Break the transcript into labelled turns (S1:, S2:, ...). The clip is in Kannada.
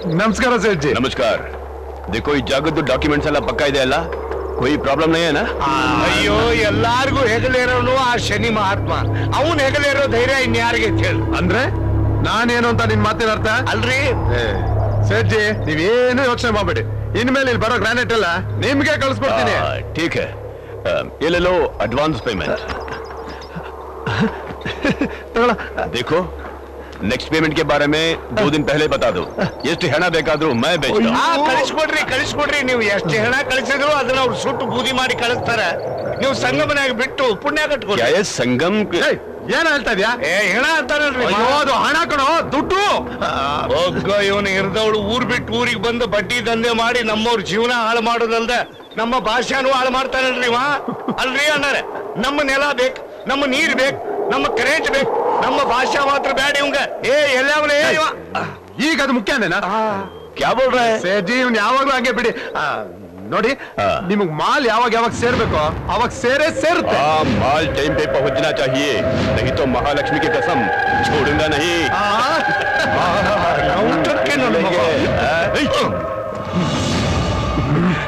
S1: ನಮಸ್ಕಾರ ಸೇಠ್ ಜಿ
S2: ನಮಸ್ಕಾರ देखो ಈ ಜಾಗದ್ದು ಡಾಕ್ಯುಮೆಂಟ್ಸ್ ಎಲ್ಲ ಪಕ್ಕ ಇದೆ ಅಲ್ಲ कोई ಪ್ರಾಬ್ಲಮ್ नहीं है ना
S3: ಅಯ್ಯೋ ಎಲ್ಲಾರ್ಗೂ ಹೆಗಲೇರೋನು ಆ ಶನಿ ಮಹಾತ್ಮ ಅವನ್ ಹೆಗಲೇರೋ ಧೈರ್ಯ ಇನ್ಯಾರಿಗೆ ಹೇಳು
S1: ಅಂದ್ರೆ ನಾನೇನು ಅಂತ ನಿನ್ ಮಾತಿನ ಅರ್ಥ
S3: ಅಲ್ರಿ
S1: ಏ, ಸೇಠ್ ಜಿ ನೀವೇನು ಯೋಚನೆ ಮಾಡ್ಬೇಡಿ ಇನ್ಮೇಲೆ ಇಲ್ಲಿ ಬರೋ ಗ್ರಾನೈಟ್ ಎಲ್ಲ ನಿಮ್ಗೆ ಕಳ್ಸ್ಕೊಡ್ತೀನಿ
S2: ಆ, ठीक है ಆ, ये ले लो ಅಡ್ವಾನ್ಸ್ ಪೇಮೆಂಟ್
S1: ತಗೊಳ್ಳ.
S2: देखो ನೆಕ್ಸ್ಟ್ ಪೇಮೆಂಟ್ के बारे में दो दिन पहले बता दो ಎಷ್ಟು ಹಣ ಬೇಕಾದ್ರೂ मैं बेचता हूं
S3: ಆ ಕಳಿಸ್ಕೊಡ್ರಿ ಕಳಿಸ್ಕೊಡ್ರಿ ನೀವು ಎಷ್ಟು ಹೆಣ ಕಳಿಸಿದ್ರು ಅದನ್ನ ಅವ್ರು ಸುಟ್ಟು ಬೂದಿ ಮಾಡಿ ಕಳಿಸ್ತಾರ ನೀವು ಸಂಗಮನಾಗ ಬಿಟ್ಟು ಪುಣ್ಯ
S2: क्या
S3: ಕಟ್ಕೊಡ್ರಿ
S2: ये संगम के-
S1: ಏಯ್, ಏನ್ ಹೇಳ್ತಾ ಇದ್ಯಾ
S3: ಏ ಹೆಣ ಅಂತಾರಲ್ರಿ
S1: ಅಯ್ಯೋ, ಅದು ಹಣ ಕಣೋ ದುಡ್ಡು
S3: ಒಗ್ಗ ಇವನು ಇರ್ದವಳು ಊರ್ ಬಿಟ್ಟು ಊರಿಗೆ ಬಂದು ಬಡ್ಡಿ ದಂಧೆ ಮಾಡಿ ನಮ್ಮವ್ರ ಜೀವನ ಹಾಳು ಮಾಡೋದಲ್ದ ನಮ್ಮ ಭಾಷಾನು ಹಾಳು ಮಾಡ್ತಾನಲ್ರಿ ಇವ ಅಲ್ರಿ ಅಣ್ಣಾರೆ ನಮ್ಮ ನೆಲ ಬೇಕು ನಮ್ಮ ನೀರ್ ಬೇಕು ನಮ್ಮ ಕರೆಂಟ್ ಬೇಕು ನಮ್ಮ ಭಾಷಾ ಮಾತ್ರ ಬೇಡ ಇವಂಗ ಏ ಎಲ್ಲವನೇ ಇವ
S1: ಈಗ ಅದು ಮುಖ್ಯನೇನಾ
S2: क्या बोल रहे हैं
S1: ಸೇಠ್ ಜಿ ಇವ್ನು ಯಾವಾಗ್ಲೂ ಹಂಗೆ ಬಿಡಿ ಆ, ನೋಡಿ
S2: ಹಾ.
S1: ನಿಮಗ್ ಮಾಲ್ ಯಾವಾಗ ಯಾವಾಗ ಸೇರ್ಬೇಕು ಅವಾಗ ಸೇರೇ ಸೇರುತ್ತೆ
S2: हाँ माल टाइम पे पहुंचना चाहिए नहीं तो महालक्ष्मी की कसम छोड़ूंगा नहीं
S1: ಆ,